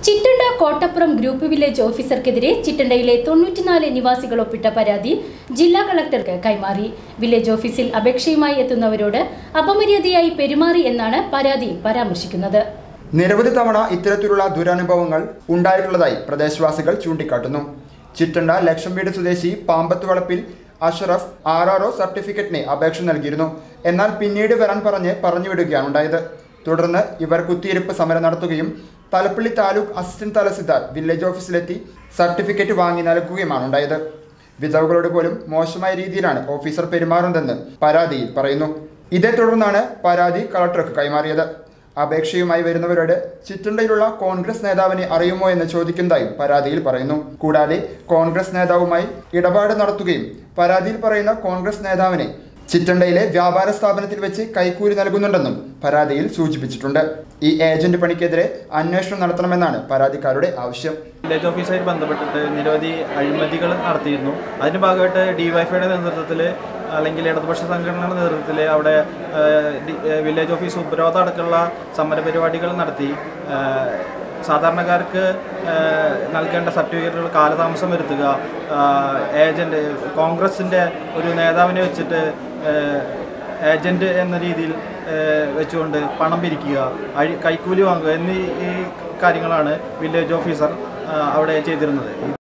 Chittanda Kottappuram group village ഓഫീസർക്കെതിരെ ചിറ്റണ്ടയിലെ തൊണ്ണൂറ്റിനാല് നിവാസികൾ ഒപ്പിട്ട പരാതി ജില്ലാ കളക്ടർക്ക് കൈമാറി വില്ലേജ് ഓഫീസിൽ അപേക്ഷയുമായി എത്തുന്നവരോട് അപമര്യാദയായി പെരുമാറി എന്നാണ് പരാതിയിൽ പരാമർശിക്കുന്നത് നിരവധി തവണ ഇത്തരത്തിലുള്ള ദുരനുഭവങ്ങൾ ഉണ്ടായിട്ടുള്ളതായി പ്രദേശവാസികൾ ചൂണ്ടിക്കാട്ടുന്നു ചിറ്റണ്ട ലക്ഷം വീട് സ്വദേശി പാമ്പത്ത് വളപ്പിൽ അഷറഫ് ആർ ആർ ഒ സർട്ടിഫിക്കറ്റിന് അപേക്ഷ നൽകിയിരുന്നു എന്നാൽ പിന്നീട് വരാൻ പറഞ്ഞ് പറഞ്ഞുവിടുകയാണ് ഉണ്ടായത് തുടർന്ന് ഇവർ കുത്തിയിരിപ്പ് സമരം നടത്തുകയും തലപ്പള്ളി താലൂക്ക് അസിസ്റ്റന്റ് തഹസിൽദാർ വില്ലേജ് ഓഫീസിലെത്തി സർട്ടിഫിക്കറ്റ് വാങ്ങി നൽകുകയുമാണ് ഉണ്ടായത് വിധവകളോട് പോലും മോശമായ രീതിയിലാണ് ഓഫീസർ പെരുമാറുന്നതെന്ന് പരാതിയിൽ പറയുന്നു ഇതേ തുടർന്നാണ് പരാതി കളക്ടർക്ക് കൈമാറിയത് അപേക്ഷയുമായി വരുന്നവരോട് ചിറ്റണ്ടയിലുള്ള കോൺഗ്രസ് നേതാവിനെ അറിയുമോ എന്ന് ചോദിക്കുന്നതായും പരാതിയിൽ പറയുന്നു കൂടാതെ കോൺഗ്രസ് നേതാവുമായി ഇടപാട് നടത്തുകയും പരാതിയിൽ പറയുന്ന കോൺഗ്രസ് നേതാവിനെ ചിറ്റണ്ടയിലെ വ്യാപാര സ്ഥാപനത്തിൽ വെച്ച് കൈക്കൂലി നൽകുന്നുണ്ടെന്നും പരാതിയിൽ സൂചിപ്പിച്ചിട്ടുണ്ട് ഈ ഏജന്റ് പണിക്കെതിരെ അന്വേഷണം നടത്തണമെന്നാണ് പരാതിക്കാരുടെ ആവശ്യം വില്ലേജ് ഓഫീസായിട്ട് ബന്ധപ്പെട്ടിട്ട് നിരവധി അഴിമതികൾ നടത്തിയിരുന്നു അതിൻ്റെ ഭാഗമായിട്ട് ഡിവൈഫൈയുടെ നേതൃത്വത്തിൽ അല്ലെങ്കിൽ ഇടതുപക്ഷ സംഘടനയുടെ നേതൃത്വത്തിൽ അവിടെ ഏഹ്, ഡി- ഏഹ്, വില്ലേജ് ഓഫീസ് ഉപരോധം അടക്കമുള്ള സമര പരിപാടികൾ നടത്തി ഏഹ്, സാധാരണക്കാർക്ക് ഏഹ്, നൽകേണ്ട സർട്ടിഫിക്കറ്റുകൾ കാലതാമസം വരുത്തുക ഏഹ്, ഏജന്റ് കോൺഗ്രസിൻ്റെ ഒരു നേതാവിനെ വെച്ചിട്ട് ഏഹ്, ഏജന്റ് എന്ന രീതിയിൽ ഏഹ്, വെച്ചുകൊണ്ട് പണം പിരിക്കുക അഴി കൈക്കൂലി വാങ്ങുക എന്നീ ഈ കാര്യങ്ങളാണ് വില്ലേജ് ഓഫീസർ ആ, അവിടെ ചെയ്തിരുന്നത്